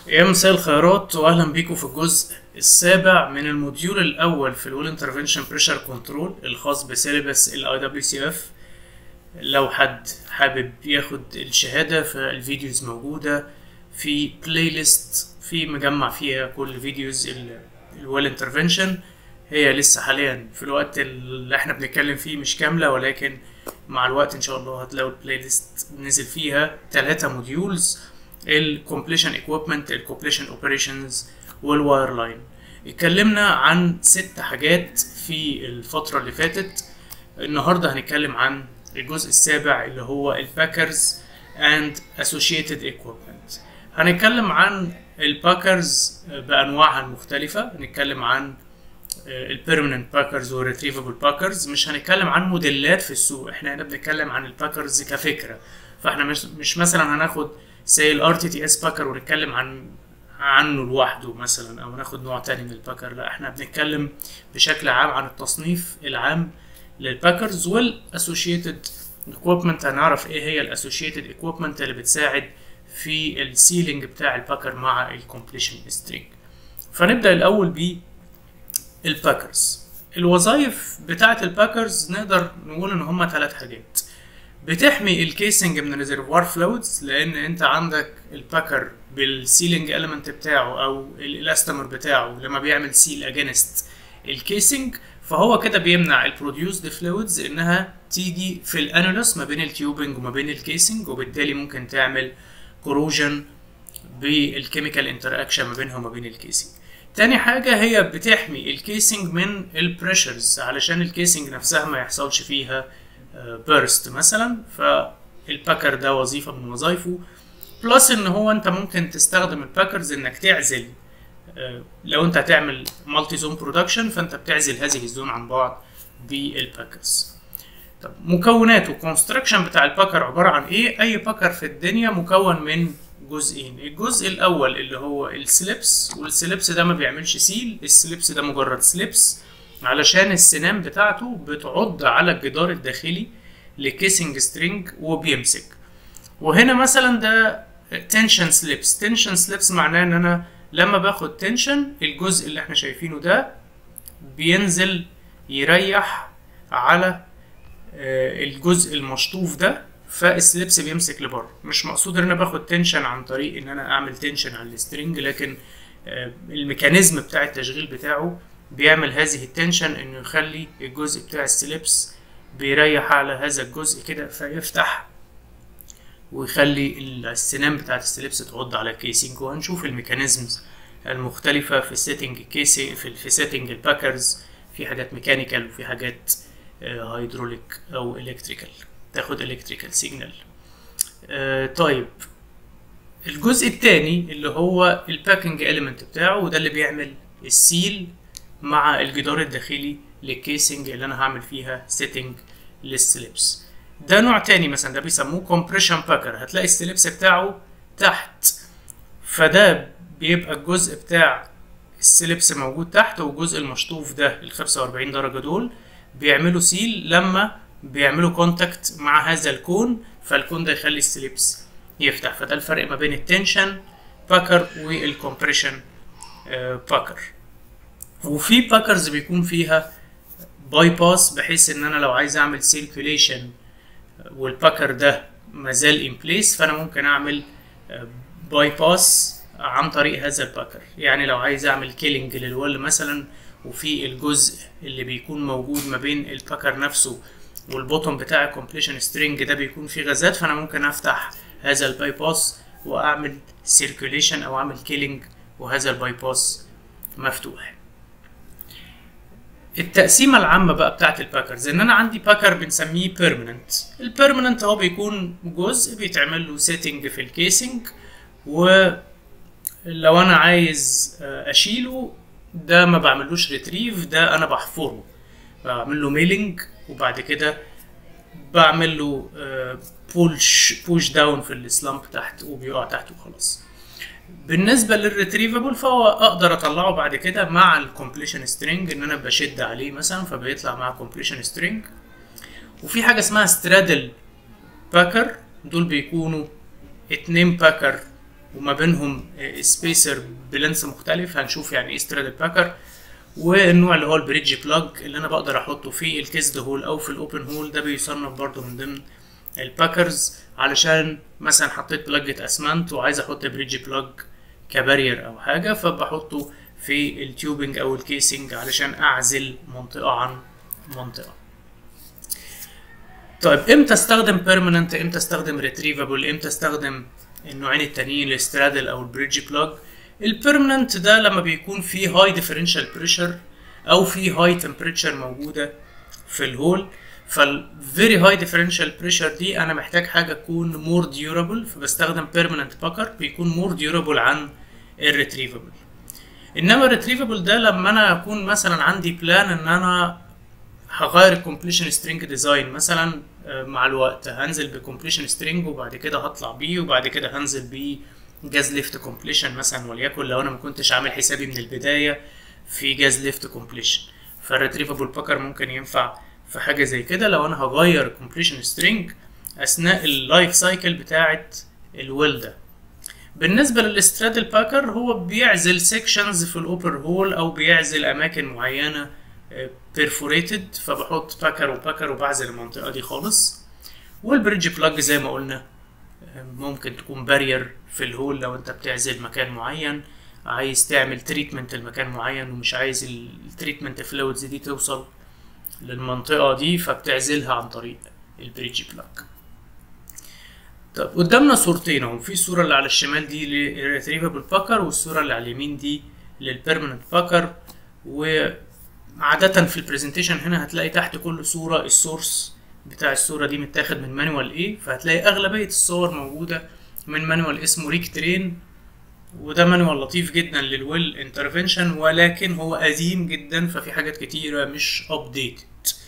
يا مساء الخيرات واهلا بيكم في الجزء السابع من الموديول الاول في الويل انترفنشن بريشر كنترول الخاص بسيلبس الاي دبليو سي اف لو حد حابب ياخد الشهاده فالفيديوز موجوده في بلاي ليست في مجمع فيها كل فيديوز الويل انترفنشن هي لسه حاليا في الوقت اللي احنا بنتكلم فيه مش كامله ولكن مع الوقت ان شاء الله هتلاقوا البلاي ليست نزل فيها ثلاثة موديولز الكومبليشن ايكويبمنت الكومبليشن اوبريشنز والواير لاين اتكلمنا عن ست حاجات في الفترة اللي فاتت النهارده هنتكلم عن الجزء السابع اللي هو الباكرز اند associated equipment هنتكلم عن الباكرز بانواعها المختلفة هنتكلم عن البيرمننت باكرز والريتريفبل باكرز مش هنتكلم عن موديلات في السوق احنا هنا بنتكلم عن الباكرز كفكره فاحنا مش مش مثلا هناخد زي الار تي تي اس باكر ونتكلم عن عنه لوحده مثلا او ناخد نوع تاني من الباكر لا احنا بنتكلم بشكل عام عن التصنيف العام للباكرز والاسوشيتد اكويبمنت هنعرف ايه هي الاسوشيتد اكويبمنت اللي بتساعد في السيلينج بتاع الباكر مع الكومبليشن سترينج فنبدا الاول ب الباكرز الوظائف بتاعه الباكرز نقدر نقول ان هما ثلاث حاجات بتحمي الكيسنج من الريزرفوار فلويدز لان انت عندك الباكر بالسيلينج اليمنت بتاعه او الالاستمر بتاعه لما بيعمل سيل اجينست الكيسنج فهو كده بيمنع البروديوسد فلويدز انها تيجي في الانولس ما بين التيوبنج وما بين الكيسنج وبالتالي ممكن تعمل كروجن بالكيميكال انتر اكشن ما بينها وما بين الكيسنج تاني حاجة هي بتحمي الكيسنج من البريشرز علشان الكيسنج نفسها ما يحصلش فيها بيرست مثلا فالباكر ده وظيفة من وظائفه بلس ان هو انت ممكن تستخدم الباكرز انك تعزل لو انت هتعمل مالتي زون برودكشن فانت بتعزل هذه الزون عن بعض بالباكرز طب مكوناته كونستراكشن بتاع الباكر عبارة عن ايه اي باكر في الدنيا مكون من جزئين الجزء الاول اللي هو السليبس والسليبس ده ما بيعملش سيل السليبس ده مجرد سليبس علشان السنام بتاعته بتعض على الجدار الداخلي لكيسنج سترينج وبيمسك وهنا مثلا ده تنشن سليبس تنشن سليبس معناه ان انا لما باخد تنشن الجزء اللي احنا شايفينه ده بينزل يريح على الجزء المشطوف ده فالسليبس بيمسك لبره مش مقصود ان انا باخد تنشن عن طريق ان انا اعمل تنشن على السترينج لكن الميكانيزم بتاع التشغيل بتاعه بيعمل هذه التنشن انه يخلي الجزء بتاع السليبس بيريح على هذا الجزء كده فيفتح ويخلي السنام بتاعت السليبس تعض على الكيسنج وهنشوف الميكانيزمز المختلفة في السيتنج كيسي في, في سيتنج الباكرز في حاجات ميكانيكال وفي حاجات هيدروليك او الكتريكال تاخد الكتريكال سيجنال آه طيب الجزء الثاني اللي هو الباكنج اليمنت بتاعه وده اللي بيعمل السيل مع الجدار الداخلي للكيسنج اللي انا هعمل فيها سيتنج للسليبس ده نوع تاني مثلا ده بيسموه كومبريشن باكر هتلاقي السليبس بتاعه تحت فده بيبقى الجزء بتاع السليبس موجود تحت والجزء المشطوف ده ال 45 درجه دول بيعملوا سيل لما بيعملوا كونتاكت مع هذا الكون فالكون ده يخلي السليبس يفتح فده الفرق ما بين التنشن باكر والكمبريشن باكر وفي باكرز بيكون فيها باي باس بحيث ان انا لو عايز اعمل سيركيوليشن والباكر ده مازال ان بليس فانا ممكن اعمل باي باس عن طريق هذا الباكر يعني لو عايز اعمل كيلينج للول مثلا وفي الجزء اللي بيكون موجود ما بين الباكر نفسه والبوتوم بتاع الكومبليشن سترينج ده بيكون فيه غازات فانا ممكن افتح هذا الباي باس واعمل سيركيوليشن او اعمل كيلينج وهذا الباي باس مفتوح التقسيمه العامه بقى بتاعت الباكرز ان انا عندي باكر بنسميه بيرمننت البيرمننت هو بيكون جزء بيتعمل له سيتنج في الكيسنج ولو انا عايز اشيله ده ما بعملوش ريتريف ده انا بحفره بعمل له ميلينج وبعد كده بعمل له بولش بوش داون في السلامب تحت وبيقع تحت وخلاص بالنسبه للريتريفبل فهو اقدر اطلعه بعد كده مع الكومبليشن سترينج ان انا بشد عليه مثلا فبيطلع مع كومبليشن سترينج وفي حاجه اسمها سترادل باكر دول بيكونوا اتنين باكر وما بينهم سبيسر بلينس مختلف هنشوف يعني ايه سترادل باكر والنوع اللي هو البريدج بلاج اللي انا بقدر احطه في الكيسد هول او في الاوبن هول ده بيصنف برضو من ضمن الباكرز علشان مثلا حطيت بلاجة اسمنت وعايز احط بريدج بلاج كبارير او حاجه فبحطه في التيوبنج او الكيسنج علشان اعزل منطقه عن منطقه طيب امتى استخدم بيرمننت امتى استخدم ريتريفابل امتى استخدم النوعين التانيين الاسترادل او البريدج بلاج البيرمننت ده لما بيكون في هاي ديفرنشال بريشر او في هاي تمبريتشر موجوده في الهول فالفيري هاي ديفرنشال بريشر دي انا محتاج حاجه تكون مور ديورابل فبستخدم بيرمننت باكر بيكون مور ديورابل عن الريتريفابل انما الريتريفابل ده لما انا اكون مثلا عندي بلان ان انا هغير الكومبليشن سترينج ديزاين مثلا مع الوقت هنزل بكومبليشن سترينج وبعد كده هطلع بيه وبعد كده هنزل بيه جاز ليفت كومبليشن مثلا وليكن لو انا ما كنتش عامل حسابي من البدايه في جاز ليفت كومبليشن فالريتريفابل باكر ممكن ينفع في حاجه زي كده لو انا هغير كومبليشن سترينج اثناء اللايف سايكل بتاعه الويل ده بالنسبه للاسترادل باكر هو بيعزل سيكشنز في الاوبر هول او بيعزل اماكن معينه بيرفوريتد فبحط باكر وباكر وبعزل المنطقه دي خالص والبريدج بلاج زي ما قلنا ممكن تكون بارير في الهول لو انت بتعزل مكان معين عايز تعمل تريتمنت لمكان معين ومش عايز التريتمنت فلويدز دي توصل للمنطقة دي فبتعزلها عن طريق البريدج بلاج طب قدامنا صورتين اهو في الصورة اللي على الشمال دي للريتريفابل باكر والصورة اللي على اليمين دي للبيرمننت باكر وعادة في البرزنتيشن هنا هتلاقي تحت كل صورة السورس بتاع الصورة دي متاخد من مانوال ايه فهتلاقي اغلبية الصور موجودة من مانوال اسمه ريك ترين وده مانوال لطيف جدا للويل انترفنشن ولكن هو قديم جدا ففي حاجات كتيرة مش ابديتد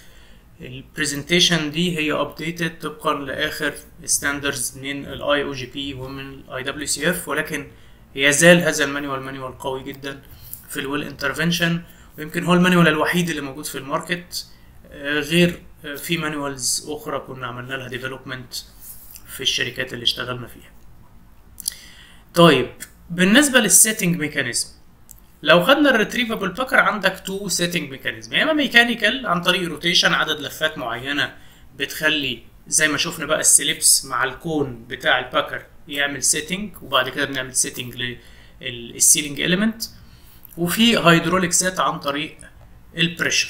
البرزنتيشن دي هي ابديتد طبقا لاخر ستاندردز من الاي او جي بي ومن الاي دبليو سي اف ولكن يزال هذا المانوال مانوال قوي جدا في الويل انترفنشن ويمكن هو المانوال الوحيد اللي موجود في الماركت غير في مانوالز اخرى كنا عملنا لها ديفلوبمنت في الشركات اللي اشتغلنا فيها طيب بالنسبه للسيتنج ميكانيزم لو خدنا الريتريفابل باكر عندك تو سيتنج ميكانيزم يا اما ميكانيكال عن طريق روتيشن عدد لفات معينه بتخلي زي ما شفنا بقى السليبس مع الكون بتاع الباكر يعمل سيتنج وبعد كده بنعمل سيتنج للسيلينج اليمنت وفي هيدروليك سيت عن طريق البريشر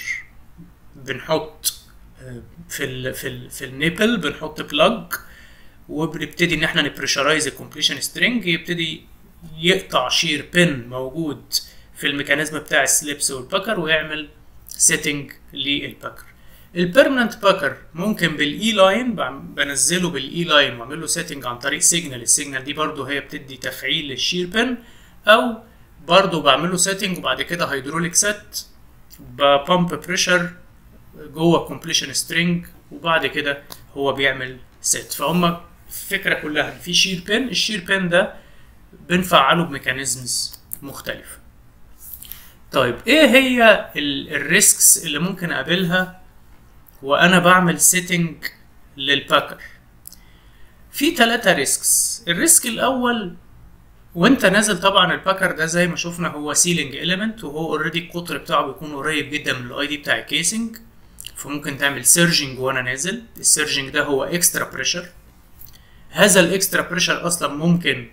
بنحط في ال في ال في النيبل بنحط بلاج وبنبتدي ان احنا نبريشرايز الكومبليشن سترينج يبتدي يقطع شير بن موجود في الميكانيزم بتاع السليبس والباكر ويعمل سيتنج للباكر البيرمننت باكر ممكن بالاي لاين بنزله بالاي لاين واعمل له سيتنج عن طريق سيجنال السيجنال دي برضو هي بتدي تفعيل للشير بن او برضو بعمل له سيتنج وبعد كده هيدروليك سيت ببامب بريشر جوه كومبليشن سترينج وبعد كده هو بيعمل سيت فهم الفكره كلها في شير بن الشير بن ده بنفعله بميكانيزمز مختلفه طيب ايه هي الريسكس اللي ممكن اقابلها وانا بعمل سيتنج للباكر في ثلاثة ريسكس الريسك الاول وانت نازل طبعا الباكر ده زي ما شفنا هو سيلينج اليمنت وهو اوريدي القطر بتاعه بيكون قريب جدا من الاي دي بتاع الكيسنج فممكن تعمل سيرجنج وانا نازل السيرجنج ده هو اكسترا بريشر هذا الاكسترا بريشر اصلا ممكن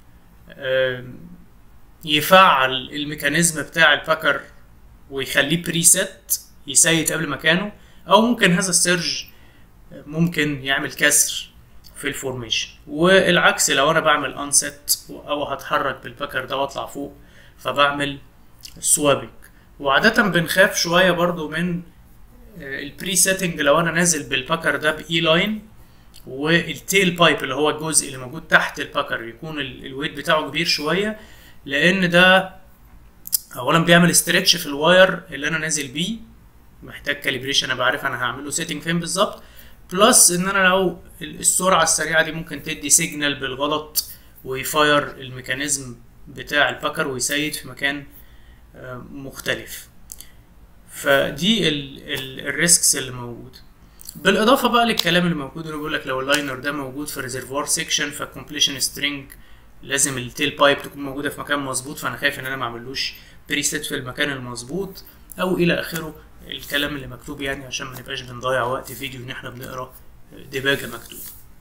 يفعل الميكانيزم بتاع الباكر ويخليه بريست يسيت قبل مكانه او ممكن هذا السيرج ممكن يعمل كسر في الفورميشن والعكس لو انا بعمل انست او هتحرك بالباكر ده واطلع فوق فبعمل سوابنج وعادة بنخاف شوية برضو من البري سيتنج لو انا نازل بالباكر ده باي لاين والتيل بايب اللي هو الجزء اللي موجود تحت الباكر يكون الويت بتاعه كبير شويه لان ده اولا بيعمل استرتش في الواير اللي انا نازل بيه محتاج كاليبريشن ابقى عارف انا هعمله سيتنج فين بالظبط بلس ان انا لو السرعه السريعه دي ممكن تدي سيجنال بالغلط ويفاير الميكانيزم بتاع الباكر ويسيد في مكان مختلف فدي الريسكس اللي موجوده بالاضافه بقى للكلام اللي موجود اللي بيقول لك لو اللاينر ده موجود في ريزرفوار سيكشن فالكومبليشن سترينج لازم التيل بايب تكون موجوده في مكان مظبوط فانا خايف ان انا ما اعملوش بريسيت في المكان المظبوط او الى اخره الكلام اللي مكتوب يعني عشان ما نبقاش بنضيع وقت فيديو ان احنا بنقرا ديباجه مكتوبه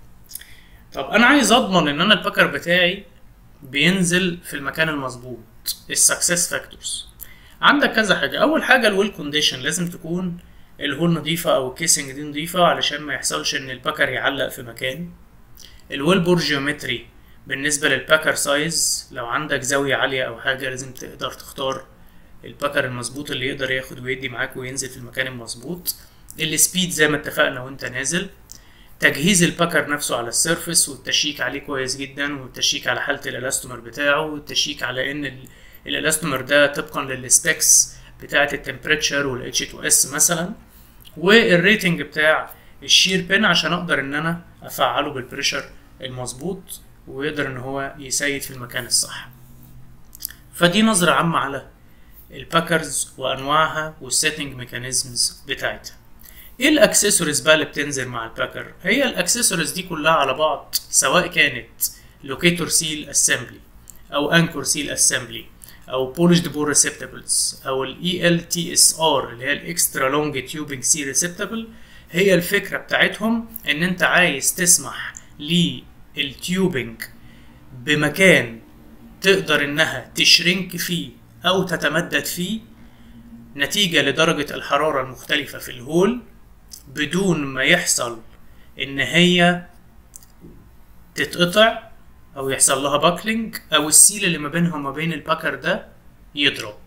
طب انا عايز اضمن ان انا الباكر بتاعي بينزل في المكان المظبوط السكسس فاكتورز عندك كذا حاجه اول حاجه الويل كونديشن لازم تكون الهول نظيفه او الكيسنج دي نظيفه علشان ما يحصلش ان الباكر يعلق في مكان الويل بور جيومتري بالنسبه للباكر سايز لو عندك زاويه عاليه او حاجه لازم تقدر تختار الباكر المظبوط اللي يقدر ياخد ويدي معاك وينزل في المكان المظبوط السبيد زي ما اتفقنا وانت نازل تجهيز الباكر نفسه على السيرفس والتشيك عليه كويس جدا والتشيك على حاله الالاستومر بتاعه والتشيك على ان الالاستومر ده طبقا للسبيكس بتاعه التمبريتشر والاتش 2 اس مثلا والريتنج بتاع الشير بين عشان اقدر ان انا افعله بالبريشر المظبوط ويقدر ان هو يسيد في المكان الصح فدي نظرة عامة على الباكرز وانواعها والسيتنج ميكانيزمز بتاعتها ايه الاكسسوارز بقى اللي بتنزل مع الباكر هي الاكسسوارز دي كلها على بعض سواء كانت لوكيتور سيل اسمبلي او انكور سيل اسمبلي او بولشد بور ريسبتابلز او الاي ال تي اس ار اللي هي الاكسترا لونج تيوبنج سي ريسبتابل هي الفكره بتاعتهم ان انت عايز تسمح للتيوبنج بمكان تقدر انها تشرنك فيه او تتمدد فيه نتيجه لدرجه الحراره المختلفه في الهول بدون ما يحصل ان هي تتقطع او يحصل لها باكلينج او السيل اللي ما بينها وما بين الباكر ده يضرب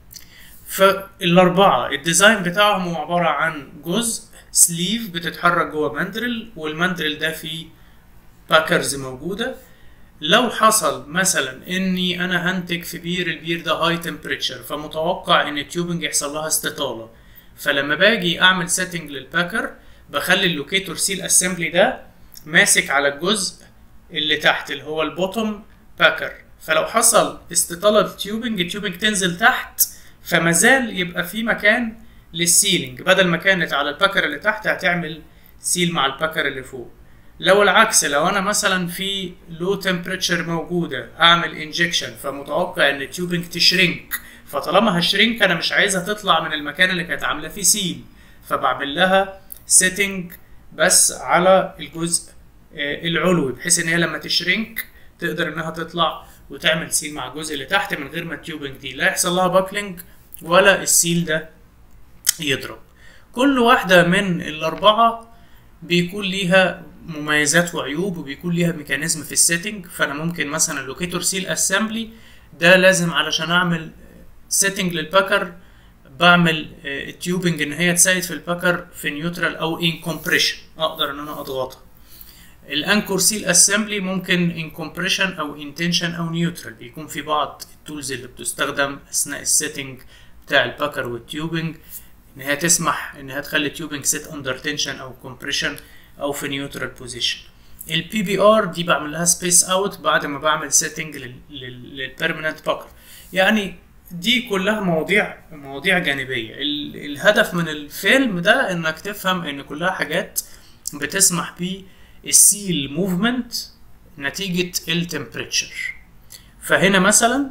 فالاربعه الديزاين بتاعهم هو عباره عن جزء سليف بتتحرك جوه ماندرل والماندرل ده فيه باكرز موجوده لو حصل مثلا اني انا هنتج في بير البير ده هاي تمبريتشر فمتوقع ان التيوبنج يحصل لها استطاله فلما باجي اعمل سيتنج للباكر بخلي اللوكيتور سيل اسمبلي ده ماسك على الجزء اللي تحت اللي هو البوتوم باكر فلو حصل استطاله التيوبنج التيوبنج تنزل تحت فمازال يبقى في مكان للسيلينج بدل ما كانت على الباكر اللي تحت هتعمل سيل مع الباكر اللي فوق لو العكس لو انا مثلا في لو تمبريتشر موجوده اعمل انجكشن فمتوقع ان التيوبنج تشرينك فطالما هشرينك انا مش عايزها تطلع من المكان اللي كانت عامله فيه سيل فبعمل لها سيتنج بس على الجزء العلوي بحيث ان هي لما تشرينك تقدر انها تطلع وتعمل سيل مع الجزء اللي تحت من غير ما التيوبنج دي لا يحصل لها باكلينج ولا السيل ده يضرب كل واحدة من الأربعة بيكون ليها مميزات وعيوب وبيكون ليها ميكانيزم في السيتنج فأنا ممكن مثلا اللوكيتور سيل اسمبلي ده لازم علشان أعمل سيتنج للباكر بعمل التيوبنج ان هي تساعد في الباكر في نيوترال او ان كومبريشن اقدر ان انا اضغطها الانكور سيل اسمبلي ممكن ان كومبريشن او ان تنشن او نيوترال بيكون في بعض التولز اللي بتستخدم اثناء السيتنج بتاع الباكر والتيوبنج ان هي تسمح ان هي تخلي التيوبنج سيت اندر تنشن او كومبريشن او في نيوترال بوزيشن البي بي ار دي بعمل لها سبيس اوت بعد ما بعمل سيتنج للبيرمننت باكر يعني دي كلها مواضيع مواضيع جانبيه الهدف من الفيلم ده انك تفهم ان كلها حاجات بتسمح بالسيل موفمنت نتيجه التمبريتشر فهنا مثلا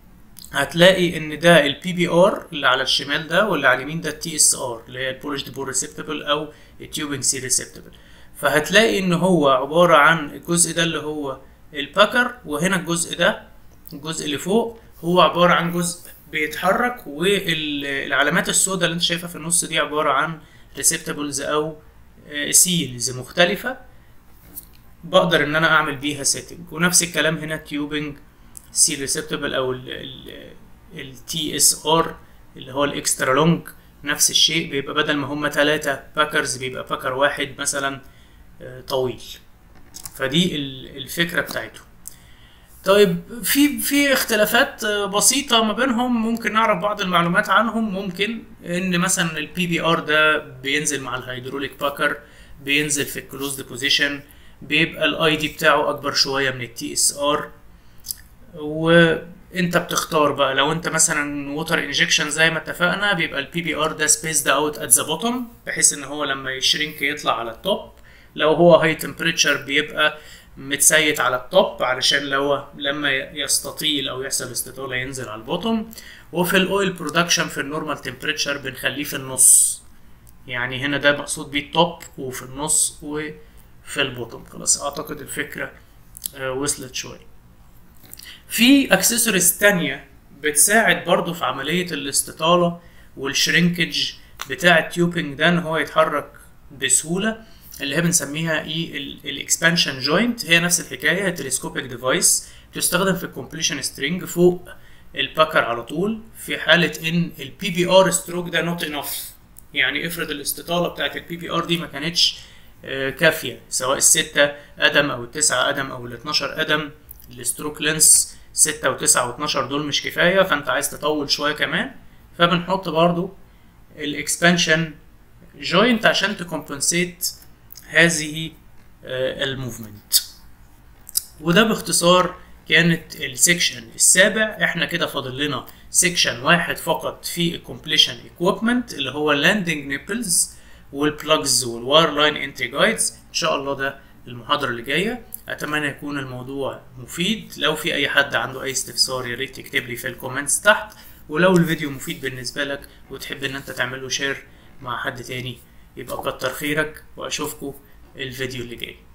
هتلاقي ان ده البي بي ار اللي على الشمال ده واللي على اليمين ده التي اس ار اللي هي البولشد بور ريسبتبل او التيوبنج سي ريسبتبل فهتلاقي ان هو عباره عن الجزء ده اللي هو الباكر وهنا الجزء ده الجزء اللي فوق هو عباره عن جزء بيتحرك والعلامات السوداء اللي انت شايفها في النص دي عباره عن ريسبتبلز او سيلز مختلفه بقدر ان انا اعمل بيها سيتنج ونفس الكلام هنا تيوبنج سي ريسبتبل او التي اس ار اللي هو الاكسترا لونج نفس الشيء بيبقى بدل ما هم ثلاثة باكرز بيبقى باكر واحد مثلا طويل فدي الفكرة بتاعته طيب في في اختلافات بسيطة ما بينهم ممكن نعرف بعض المعلومات عنهم ممكن ان مثلا البي بي ار ده بينزل مع الهيدروليك باكر بينزل في الكلوزد بوزيشن بيبقى الاي دي بتاعه اكبر شوية من التي اس ار وانت بتختار بقى لو انت مثلا ووتر انجكشن زي ما اتفقنا بيبقى البي بي ار ده سبيس اوت ات ذا بوتوم بحيث ان هو لما يشرينك يطلع على التوب لو هو هاي تمبريتشر بيبقى متسيت على التوب علشان لو لما يستطيل او يحصل استطاله ينزل على البوتوم وفي الاويل برودكشن في النورمال تمبريتشر بنخليه في النص يعني هنا ده مقصود بيه التوب وفي النص وفي البوتوم خلاص اعتقد الفكره وصلت شويه في اكسسوارز تانية بتساعد برضو في عملية الاستطالة والشرينكج بتاع التيوبنج ده ان هو يتحرك بسهولة اللي هي بنسميها ايه الاكسبانشن جوينت هي نفس الحكاية تلسكوبيك ديفايس بتستخدم في الكومبليشن سترينج فوق الباكر على طول في حالة ان البي بي ار ستروك ده نوت انف يعني افرض الاستطالة بتاعت البي بي ار دي ما كانتش كافية سواء الستة قدم او التسعة قدم او ال 12 قدم الستروك لينس 6 و9 و12 دول مش كفايه فانت عايز تطول شويه كمان فبنحط برضو الاكسبانشن جوينت عشان تكمبنسيت هذه الموفمنت وده باختصار كانت السكشن السابع احنا كده فاضل لنا سكشن واحد فقط في الكومبليشن ايكويبمنت اللي هو اللاندنج نيبلز والبلجز والواير لاين انتري جايدز ان شاء الله ده المحاضره اللي جايه اتمنى يكون الموضوع مفيد لو في اي حد عنده اي استفسار يا ريت يكتب لي في الكومنتس تحت ولو الفيديو مفيد بالنسبه لك وتحب ان انت تعمل له شير مع حد تاني يبقى كتر خيرك واشوفكم الفيديو اللي جاي